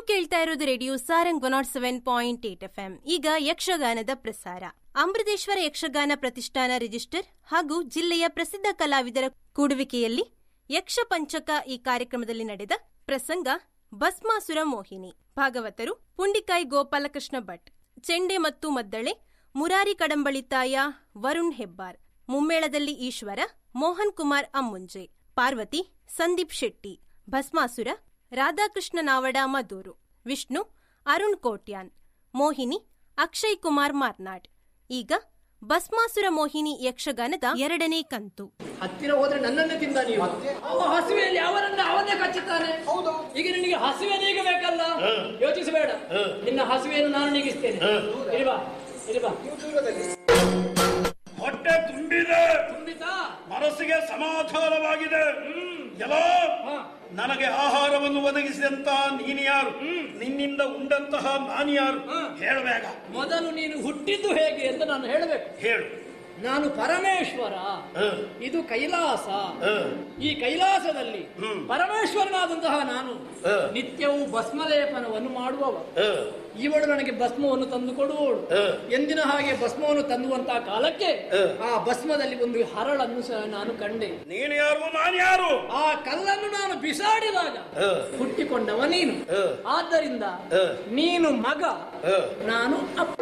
ನೀವು ಕೇಳ್ತಾ ಇರೋದು radio Sarang one nought seven point eight F M ಈಗ ಯಕ್ಷಗಾನದ ಪ್ರಸಾರ ಅಮೃತೇಶ್ವರ ಯಕ್ಷಗಾನ ಪ್ರತಿಷ್ಠಾನ ರಿಜಿಸ್ಟರ್ ಹಾಗೂ ಜಿಲ್ಲೆಯ ಪ್ರಸಿದ್ಧ ಕಲಾವಿದರ ಕೂಡುವಿಕೆಯಲ್ಲಿ ಯಕ್ಷ ಪಂಚಕ ಈ ಕಾರ್ಯಕ್ರಮದಲ್ಲಿ ನಡೆದ ಪ್ರಸಂಗ ಭಸ್ಮಾಸುರ ಮೋಹಿನಿ ಭಾಗವತರು ಪುಂಡಿಕಾಯಿ ಗೋಪಾಲಕೃಷ್ಣ ಭಟ್ ಚೆಂಡೆ ಮತ್ತು ಮದ್ದಳೆ ಮುರಾರಿ ಕಡಂಬಳಿತಾಯ ವರುಣ್ ಹೆಬ್ಬಾರ್ ಮುಮ್ಮೇಳದಲ್ಲಿ ಈಶ್ವರ ಮೋಹನ್ ಕುಮಾರ್ ಅಮ್ಮುಂಜೆ ಪಾರ್ವತಿ ಸಂದೀಪ್ ಶೆಟ್ಟಿ ಭಸ್ಮಾಸುರ ರಾಧಾಕೃಷ್ಣ ನಾವಡ ಮದೂರು ವಿಷ್ಣು ಅರುಣ್ ಕೋಟ್ಯಾನ್ ಮೋಹಿನಿ ಅಕ್ಷಯ್ ಕುಮಾರ್ ಮಾರ್ನಾಡ್ ಈಗ ಭಸ್ಮಾಸುರ ಮೋಹಿನಿ ಯಕ್ಷಗಾನದ ಎರಡನೇ ಕಂತು ಹತ್ತಿರ ಹೋದ್ರೆ ನನ್ನನ್ನೇ ತಿಂದ ನೀವು ಅವ ಹಸಿವೆಯಲ್ಲಿ ಅವರನ್ನ ಅವನೇ ಕಚ್ಚುತ್ತಾನೆ ಹೌದು. ಈಗ ನಿನಗೆ ಹಸಿವೆ ನೀಗಬೇಕಲ್ಲ ಯೋಚಿಸಬೇಡ ನಿನ್ನ ಹಸಿವೆಯನ್ನು ನಾನು ನೀಗಿಸ್ತೇನೆ ಇಲ್ಲಿ ಬಾ ಇಲ್ಲಿ ಬಾ ನೀವು ದೂರದಲ್ಲಿ ಹೊಟ್ಟೆ ತುಂಬಿದೆ ತುಂಬಿತಾ ಮನಸ್ಸಿಗೆ ಸಮಾಧಾನವಾಗಿದೆ ಎಲ್ಲ ಹಾ. ನನಗೆ ಆಹಾರವನ್ನು ಒದಗಿಸಿದಂತ ನೀನು ಯಾರು ನಿನ್ನಿಂದ ಉಂಡಂತಹ ನಾನು ಯಾರು ಹೇಳಬೇಗ ಮೊದಲು ನೀನು ಹುಟ್ಟಿದ್ದು ಹೇಗೆ ಅಂತ ನಾನು ಹೇಳಬೇಕು ಹೇಳು ನಾನು ಪರಮೇಶ್ವರ ಹ. ಇದು ಕೈಲಾಸ ಹ. ಈ ಕೈಲಾಸದಲ್ಲಿ ಹ್ಮ್. ಪರಮೇಶ್ವರನಾದಂತಹ ನಾನು ಹ. ನಿತ್ಯವೂ ಭಸ್ಮಲೇಪನವನ್ನು ಮಾಡುವವ ಹ. ಇವಳು ನನಗೆ ಭಸ್ಮವನ್ನು ತಂದು ಕೊಡುವವಳು ಹ. ಎಂದಿನ ಹಾಗೆ ಭಸ್ಮವನ್ನು ತಂದುವಂತಹ ಕಾಲಕ್ಕೆ ಹ. ಆ ಭಸ್ಮದಲ್ಲಿ ಒಂದು ಹರಳನ್ನು ಸಹ ನಾನು ಕಂಡೆ ನೀನು ಯಾರು ನಾನು ಯಾರು ಆ ಕಲ್ಲನ್ನು ನಾನು ಬಿಸಾಡಿದಾಗ ಹ. ಹುಟ್ಟಿಕೊಂಡವ ನೀನು ಹ. ಆದ್ದರಿಂದ ಹ. ನೀನು ಮಗ ಹ. ನಾನು ಅಪ್ಪ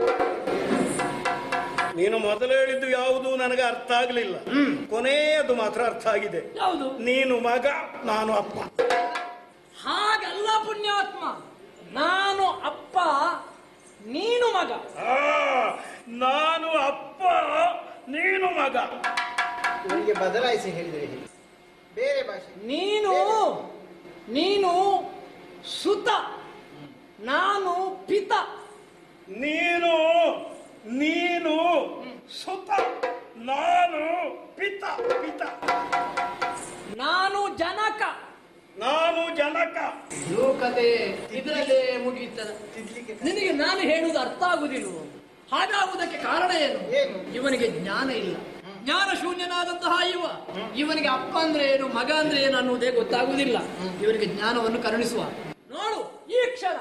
ನೀನು ಮೊದಲು ಹೇಳಿದ್ದು ಯಾವುದು ನನಗೆ ಅರ್ಥ ಆಗಲಿಲ್ಲ ಕೊನೆಯದು ಮಾತ್ರ ಅರ್ಥ ಆಗಿದೆ ಯಾವುದು ನೀನು ಮಗ ನಾನು ಅಪ್ಪ ಹಾಗಲ್ಲ ಪುಣ್ಯಾತ್ಮ ನಾನು ಅಪ್ಪ ನೀನು ಮಗ ಆ, ನಾನು ಅಪ್ಪ ನೀನು ಮಗ ಇವರಿಗೆ ಬದಲಾಯಿಸಿ ಹೇಳಿದರೆ ಹೇಗೆ ಬೇರೆ ಭಾಷೆ ನೀನು ನೀನು ಸುತ ನಾನು ಪಿತ ನೀನು ನೀನು ಸುತ ನಾನು ಪಿತ ಪಿತ ನಾನು ಜನಕ ನಾನು ಜನಕ ಲೋಕತೆ ಇದರಲ್ಲೇ ಮುಗಿಯುತ್ತದೆ ತಿದ್ಲಿಕ್ಕೆ ನಿನಗೆ ನಾನು ಹೇಳುವುದು ಅರ್ಥ ಆಗುದಿಲ್ಲ ಹಾಗಾಗುವುದಕ್ಕೆ ಕಾರಣ ಏನು ಏನು? ಇವನಿಗೆ ಜ್ಞಾನ ಇಲ್ಲ ಜ್ಞಾನ ಶೂನ್ಯನಾದಂತಹ ಇವ ಇವನಿಗೆ ಅಪ್ಪ ಅಂದ್ರೆ ಏನು ಮಗ ಅಂದ್ರೆ ಏನು ಅನ್ನುವುದೇ ಗೊತ್ತಾಗುವುದಿಲ್ಲ ಇವನಿಗೆ ಜ್ಞಾನವನ್ನು ಕರುಣಿಸುವ ನೋಡು ಈ ಕ್ಷಣ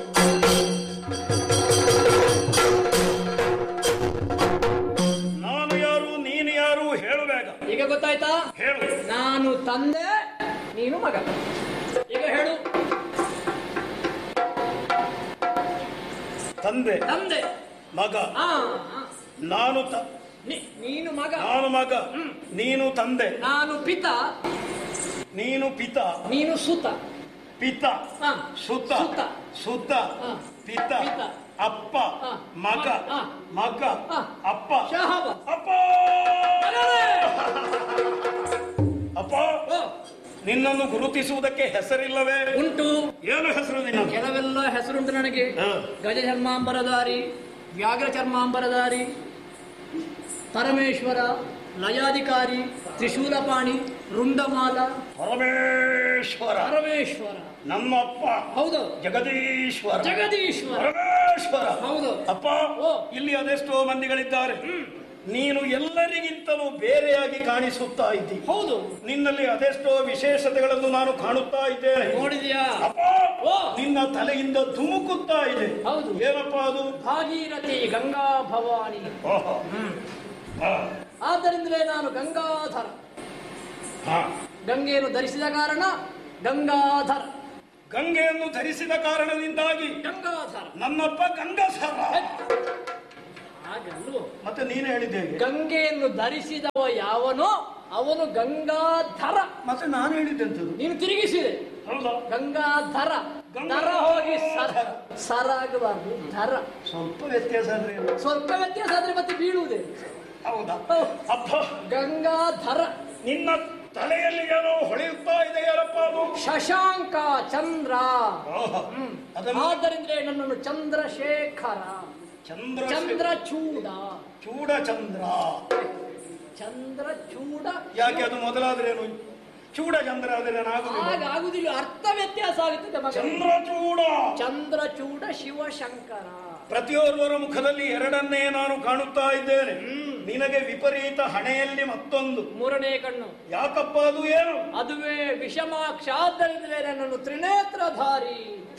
ನಾನು ಯಾರು ನೀನು ಯಾರು ಹೇಳಬೇಕ ಈಗ ಗೊತ್ತಾಯ್ತಾ ಹೇಳು ನಾನು ತಂದೆ ನೀನು ಮಗ ಈಗ ಹೇಳು ತಂದೆ ತಂದೆ ಮಗ ಆ ಆ. ನಾನು ತ- ನೀ- ನೀನು ಮಗ ನಾನು ಮಗ ನೀನು ತಂದೆ ನಾನು ಪಿತ ನೀನು ಪಿತ ನೀನು ಸುತ ಪಿತ ಹಾ. ಸುತ ಸುತ. ಸುತ ಹಾ. ಪಿತ ಪಿತ. ಅಪ್ಪ ಹಾ. ಮಗ ಹಾ. ಮಗ ಹಾ. ಅಪ್ಪ ಶಹಬ. ಅಪ್ಪ ಮಗನೇ! ಅಪ್ಪ ಓ, ನಿನ್ನನ್ನು ಗುರುತಿಸುವುದಕ್ಕೆ ಹೆಸರಿಲ್ಲವೇ ಉಂಟು ಏನು ಹೆಸರು ನಿನ್ನ ಕೆಲವೆಲ್ಲ ಹೆಸರುಂಟು ನನಗೆ ಹಾ. ಗಜ ಚರ್ಮಾಂಬರಧಾರಿ ವ್ಯಾಘ್ರ ಚರ್ಮಾಂಬರಧಾರಿ ಪರಮೇಶ್ವರ ಲಯಾಧಿಕಾರಿ ತ್ರಿಶೂಲಪಾಣಿ ರುಂಡಮಾಲ ಪರಮೇಶ್ವರ ಪರಮೇಶ್ವರ ನಮ್ಮಪ್ಪ ಹೌದು ಜಗದೀಶ್ವರ ಜಗದೀಶ್ವರ ಪರಮೇಶ್ವರ ಹೌದು ಅಪ್ಪ ಓ. ಇಲ್ಲಿ ಅದೆಷ್ಟೋ ಮಂದಿಗಳಿದ್ದಾರೆ ನೀನು ಎಲ್ಲರಿಗಿಂತಲೂ ಬೇರೆಯಾಗಿ ಕಾಣಿಸುತ್ತಾ ಇದ್ದಿ ಹೌದು ನಿನ್ನಲ್ಲಿ ಅದೆಷ್ಟೋ ವಿಶೇಷತೆಗಳನ್ನು ನಾನು ಕಾಣುತ್ತಾ ಇದ್ದೇನೆ ನೋಡಿದ್ಯಾ ಅಪ್ಪ ಓ. ನಿನ್ನ ತಲೆಯಿಂದ ಧುಮುಕುತ್ತಾ ಇದೆ ಹೌದು. ಏನಪ್ಪ ಅದು ಭಾಗೀರಥಿ ಗಂಗಾ ಭವಾನಿ ಓಹೋ. ಹಾ. ಆದ್ದರಿಂದಲೇ ನಾನು ಗಂಗಾಧರ ಹಾ. ಗಂಗೆಯನ್ನು ಧರಿಸಿದ ಕಾರಣ ಗಂಗಾಧರ ಗಂಗೆಯನ್ನು ಧರಿಸಿದ ಕಾರಣದಿಂದಾಗಿ ಗಂಗಾಧರ ನನ್ನಪ್ಪ ಗಂಗಾಧರ ಹಾಗಲ್ವೋ ಮತ್ತೆ ನೀನು ಹೇಳಿದ್ದೇನೆ ಗಂಗೆಯನ್ನು ಧರಿಸಿದವ ಯಾವನೋ ಅವನು ಗಂಗಾಧರ ಮತ್ತೆ ನಾನು ಹೇಳಿದ್ದೆಂಥದ್ದು ನೀನು ತಿರುಗಿಸಿದೆ ಹೌದಾ ಗಂಗಾಧರ ದರ ಹೋಗಿ ಸರ ಸರ ಆಗಬಾರ್ದು ಧರ ಸ್ವಲ್ಪ ವ್ಯತ್ಯಾಸ ಅಂದ್ರೆ ಏನು? ಸ್ವಲ್ಪ ವ್ಯತ್ಯಾಸ ಆದ್ರೆ ಮತ್ತೆ ಬೀಳುವುದೇ ಹೌದಾ ಹೌದು. ಅಪ್ಪ ಗಂಗಾಧರ ನಿನ್ನ ತಲೆಯಲ್ಲಿ ಏನೋ ಹೊಳೆಯುತ್ತಾ ಇದೆ ಯಾರಪ್ಪ ಅದು ಶಶಾಂಕ ಚಂದ್ರ ಓಹೋ. ಅದನ್ನು ಆದ್ದರಿಂದಲೇ ನನ್ನನ್ನು ಚಂದ್ರಶೇಖರ ಚಂದ್ರ ಚಂದ್ರಚೂಡ ಚೂಡ ಚಂದ್ರ ಚಂದ್ರಚೂಡ ಯಾಕೆ ಅದು ಮೊದಲಾದ್ರೇನು ಚೂಡ ಚಂದ್ರ ಆದರೆ ಏನಾಗುದಿಲ್ಲ ಆಗ ಆಗುದಿಲ್ಲ ಅರ್ಥ ವ್ಯತ್ಯಾಸ ಆಗುತ್ತದೆ ಮಗ ಚಂದ್ರ ಚೂಡ ಚಂದ್ರಚೂಡ ಶಿವಶಂಕರ ಪ್ರತಿಯೊಬ್ಬರ ಮುಖದಲ್ಲಿ ಎರಡನ್ನೇ ನಾನು ಕಾಣುತ್ತಾ ಇದ್ದೇನೆ ನಿನಗೆ ವಿಪರೀತ ಹಣೆಯಲ್ಲಿ ಮತ್ತೊಂದು ಮೂರನೇ ಕಣ್ಣು ಯಾಕಪ್ಪ ಅದು ಏನು ಅದುವೇ ವಿಷಮಾಕ್ಷ ಆದ್ದರಿಂದಲೇ ನನ್ನನ್ನು ತ್ರಿನೇತ್ರಧಾರಿ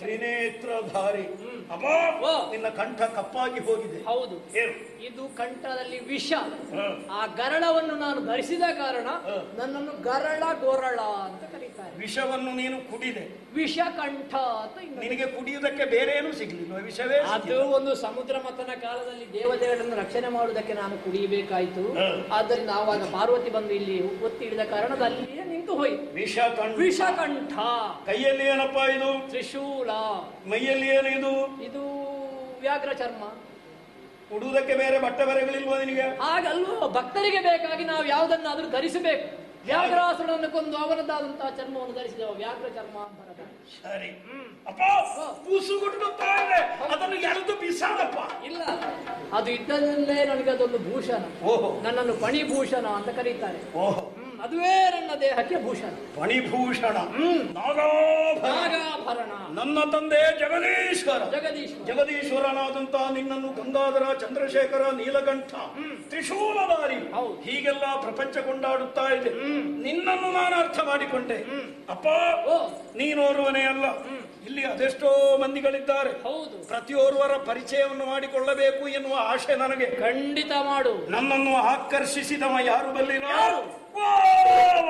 ತ್ರಿನೇತ್ರಧಾರಿ ಅಪ್ಪ ಓ. ನಿನ್ನ ಕಂಠ ಕಪ್ಪಾಗಿ ಹೋಗಿದೆ ಹೌದು ಏನು ಇದು ಕಂಠದಲ್ಲಿ ವಿಷ ಹ. ಆ ಗರಳವನ್ನು ನಾನು ಧರಿಸಿದ ಕಾರಣ ಹ. ನನ್ನನ್ನು ಗರಳ ಗೋರಳ ಅಂತ ಕರೀತಾರೆ ವಿಷವನ್ನು ನೀನು ಕುಡಿದೆ ವಿಷ ಕಂಠ ಅಂತ ಇನ್ನೊಂದು. ನಿನಗೆ ಕುಡಿಯುವುದಕ್ಕೆ ಬೇರೆ ಏನು ಸಿಗ್ಲಿಲ್ಲ ವಿಷವೇ ಅದು ಸಿಗ್ಲಿಲ್ಲ. ಒಂದು ಸಮುದ್ರ ಮಥನ ಕಾಲದಲ್ಲಿ ದೇವತೆಗಳನ್ನು ರಕ್ಷಣೆ ಮಾಡುವುದಕ್ಕೆ ನಾನು ಕುಡಿಯಬೇಕಾಯಿತು ಹ. ಆದ್ದರಿಂದ ಆವಾಗ ಪಾರ್ವತಿ ಬಂದು ಇಲ್ಲಿ ಒತ್ತಿ ಹಿಡಿದ ಕಾರಣದ ಅಲ್ಲಿಯೇ ನಿಂತು ಹೋಯಿತು ವಿಷ ಕಂಠ ವಿಷಕಂಠ ಕೈಯಲ್ಲಿ ಏನಪ್ಪ ಇದು ತ್ರಿಶೂಲ ಮೈಯಲ್ಲಿ ಏನು ಇದು ಇದು ವ್ಯಾಘ್ರ ಚರ್ಮ ಉಡುವುದಕ್ಕೆ ಬೇರೆ ಬಟ್ಟೆ ಬರೆಗಳಿಲ್ವಾ ನಿನಗೆ ಹಾಗಲ್ವೋ ಭಕ್ತರಿಗೆ ಬೇಕಾಗಿ ನಾವು ಯಾವುದನ್ನಾದ್ರೂ ಧರಿಸಬೇಕು ವ್ಯಾಘ್ರಾಸುರನನ್ನು ಕೊಂದು ಅವನದ್ದಾದಂತಹ ಚರ್ಮವನ್ನು ಧರಿಸಿದೆವು ವ್ಯಾಘ್ರ ಚರ್ಮ ಅಂತ ಕರೀತಾರೆ. ಸರಿ ಅಪ್ಪ ಬುಸುಗುಟ್ಟುತ್ತಾ ಇದೆ ಅದನ್ನು ಎಳೆದು ಬಿಸಾಡಪ್ಪ ಇಲ್ಲ ಅದು ಇದ್ದದಲ್ಲೇ ನನಗೆ ಅದೊಂದು ಭೂಷಣ ಓಹೋ ನನ್ನನ್ನು ಪಣಿಭೂಷಣ ಅಂತ ಕರೀತಾರೆ ಓಹೋ ಹ್ಮ್, ಅದುವೇ ನನ್ನ ದೇಹಕ್ಕೆ ಭೂಷಣ ಫಣಿಭೂಷಣ ನಾಗಾಭರಣ ನಾಗಾಭರಣ ನನ್ನ ತಂದೆ ಜಗದೀಶ್ವರ ಜಗದೀಶ್ವರ ಜಗದೀಶ್ವರನಾದಂತ ನಿನ್ನನ್ನು ಗಂಗಾಧರ ಚಂದ್ರಶೇಖರ ನೀಲಕಂಠ ತ್ರಿಶೂಲಧಾರಿ ಹೌದು. ಹೀಗೆಲ್ಲ ಪ್ರಪಂಚ ಕೊಂಡಾಡುತ್ತಾ ಇದೆ ನಿನ್ನನ್ನು ನಾನು ಅರ್ಥ ಮಾಡಿಕೊಂಡೆ ಅಪ್ಪ ಓ ನೀನೋರ್ವನೇ ಅಲ್ಲ ಇಲ್ಲಿ ಅದೆಷ್ಟೋ ಮಂದಿಗಳಿದ್ದಾರೆ ಹೌದು ಪ್ರತಿಯೋರ್ವರ ಪರಿಚಯವನ್ನು ಮಾಡಿಕೊಳ್ಳಬೇಕು ಎನ್ನುವ ಆಶೆ ನನಗೆ ಖಂಡಿತ ಮಾಡು ನನ್ನನ್ನು ಆಕರ್ಷಿಸಿದವ ಯಾರು ಬಲ್ಲಿರ ಯಾರು? ಓ